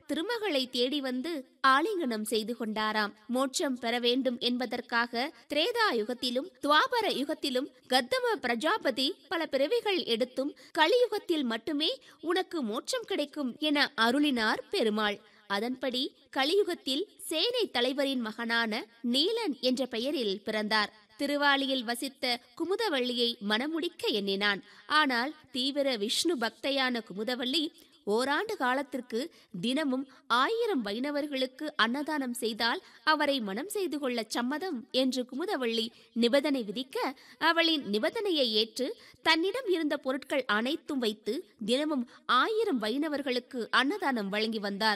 திருமகளை தேடி வந்து ஆலிங்கனம் செய்து கொண்டாராம் மோட்சம் பெற வேண்டும் என்பதற்காக திரேதா யுகத்திலும் துவாபர யுகத்திலும் கத்தம பிரஜாபதி பல பிறவிகள் எடுத்தும் கலியுகத்தில் மட்டுமே உனக்கு மோட்சம் கிடைக்கும் என அருளினார் பெருமாள் அதன்படி கலியுகத்தில் சேனை தலைவரின் மகனான நீலன் என்ற பெயரில் பிறந்தார் திருவாலியில் வசித்த குமுதவள்ளியை மணமுடிக்க எண்ணினான் ஆனால் தீவிர விஷ்ணு பக்தையான குமுதவள்ளி ஓராண்டு காலத்திற்கு தினமும் ஆயிரம் வைணவர்களுக்கு அன்னதானம் செய்தால் அவரை மனம் செய்து கொள்ள சம்மதம் என்று குமுதவள்ளி நிபந்தனை விதிக்க அவளின் நிபந்தனையை ஏற்று தன்னிடம் இருந்த பொருட்கள் அனைத்தும் வைத்து தினமும் ஆயிரம் வைணவர்களுக்கு அன்னதானம் வழங்கி வந்தார்